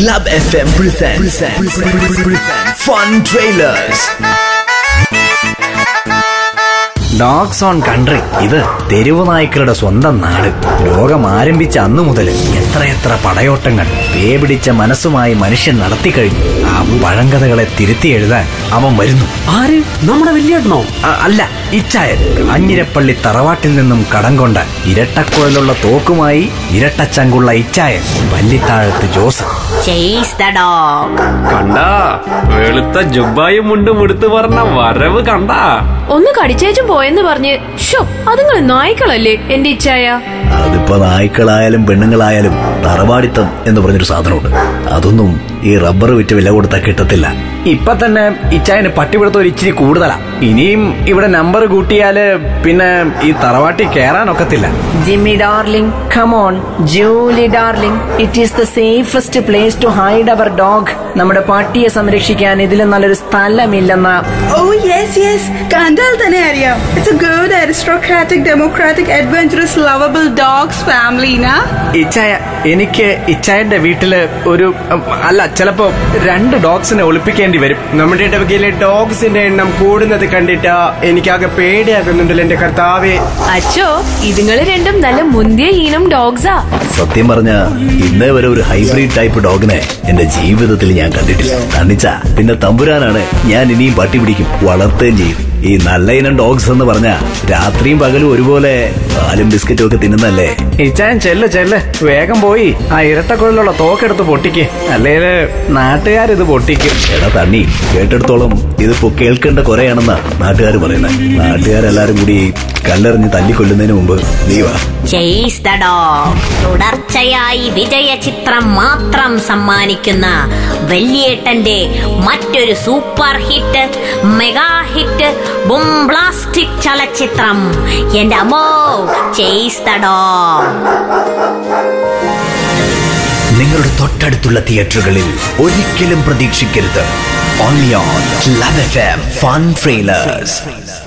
Club FM presents, presents, presents Fun Trailers. Dogs on country ഇത് തെരുവു നായ്ക്കളുടെ സ്വന്തം നാട് ലോകം ആരംഭിച്ച അന്നു മുതൽ എത്രയെത്ര പടയോട്ടങ്ങൾ പേപിടിച്ച മനസ്സുമായി മനുഷ്യൻ നടത്തിക്കഴിഞ്ഞു ആ പഴങ്കഥകളെ തിരുത്തി എഴുതാൻ അവൻ വരുന്നു ആര് നമ്മുടെ വലിയേട്ടനോ അ- അല്ല ഇച്ചായൻ കാഞ്ഞിരപ്പള്ളി തറവാട്ടിൽ നിന്നും കടം കൊണ്ട ഇരട്ടക്കുഴലുള്ള തോക്കുമായി ഇരട്ടച്ചങ്കുള്ള ഇച്ചായൻ Vallithazhath Jose chase the dog കണ്ടാ വെളുത്ത ജുബായും മുണ്ടും എടുത്തു പറഞ്ഞ വരവ് കണ്ടാ ഒന്ന് കടിച്ചേച്ചും പോയെന്ന് പറഞ്ഞ് ഷോ അതുങ്ങൾ നായ്ക്കളല്ലേ എന്റെ ഇച്ഛായ അതിപ്പോ നായ്ക്കളായാലും പെണ്ണുങ്ങളായാലും തറവാടിത്തം എന്ന് പറഞ്ഞൊരു സാധനമുണ്ട് അതൊന്നും ഈ റബ്ബർ വിറ്റ് വില കൊടുത്താൽ കിട്ടത്തില്ല ഇപ്പൊ തന്നെ ഇച്ചായന് പട്ടിപിടുത്തം ഒരു ഇച്ചിരി കൂടുതലാ ഇനിയും ഇവിടെ നമ്പർ കൂട്ടിയാല് പിന്നെ ഈ തറവാട്ടി കേറാനൊക്കത്തില്ല Jimmy darling come on Julie darling it is the safest place to hide our dog നമ്മുടെ പട്ടിയെ സംരക്ഷിക്കാൻ ഇതിലും നല്ലൊരു സ്ഥലമില്ലെന്ന Oh, yes, yes. കണ്ടാൽ തന്നെ അറിയാം it's a good aristocratic democratic adventurous lovable dogs family നാ ഇച്ചായ എനിക്ക് ഇച്ചായന്റെ വീട്ടില് ഒരു ഉം, അല്ല ചിലപ്പോ രണ്ട് ഡോഗ്സിനെ ഒളിപ്പിക്കേണ്ടി വരും നമ്മുടെ ഇടവകയിലെ ഡോഗ്സിന്റെ എണ്ണം കൂടുന്നത് കണ്ടിട്ട് എനിക്കാകെ പേടിയാകുന്നുണ്ടല്ലോ എന്റെ കർത്താവേ അച്ചോ ഇതുങ്ങള് രണ്ടും നല്ല മുന്തിയ ഈനം ഡോഗ്സാ സത്യം പറഞ്ഞ ഇന്നേ വരെ ഒരു ഹൈബ്രിഡ് ടൈപ്പ് ഡോഗിനെ എന്റെ ജീവിതത്തിൽ ഞാൻ കണ്ടിട്ടില്ല തണ്ണിച്ച പിന്നെ തമ്പുരാനാണ് ഞാൻ ഇനിയും പട്ടി പിടിക്കും വളർത്തുകയും ചെയ്യും ഈ നല്ല ഇനം ഡോഗ്സ് എന്ന് പറഞ്ഞ രാത്രിയും പകലും ഒരുപോലെ പാലും ബിസ്ക്കറ്റും ഒക്കെ തിന്നുന്നല്ലേ ഇച്ചായൻ ചെല്ല് ചെല്ല് വേഗം പോയി ആ ഇരട്ടക്കുഴലുള്ള തോക്കെടുത്ത് പൊട്ടിക്ക് അല്ലേല് നാട്ടുകാരിത് പൊട്ടിക്കും എടാ തണ്ണി കേട്ടെടുത്തോളം ഇതിപ്പോ കേൾക്കേണ്ട കുറയാണെന്നാ നാട്ടുകാർ പറയുന്നത് നാട്ടുകാരെല്ലാരും കൂടി കല്ലെറിഞ്ഞ് തല്ലിക്കൊല്ലുന്നതിന് മുമ്പ് നീ വാ ചേസ് ദ ഡോഗ് തുടർച്ചയായി വിജയ ചിത്രം മാത്രം സമ്മാനിക്കുന്ന വല്യേട്ടന്റെ മറ്റൊരു സൂപ്പർ ഹിറ്റ് മെഗാ ഹിറ്റ് ബുംബ്ലാസ്റ്റിക് ചലച്ചിത്രം എന്റെ അമ്മോ ചേസ് ദ ഡോഗ് നിങ്ങളുടെ തൊട്ടടുത്തുള്ള തിയേറ്ററുകളിൽ ഒരിക്കലും പ്രതീക്ഷിക്കരുത് only on club F M fun trailers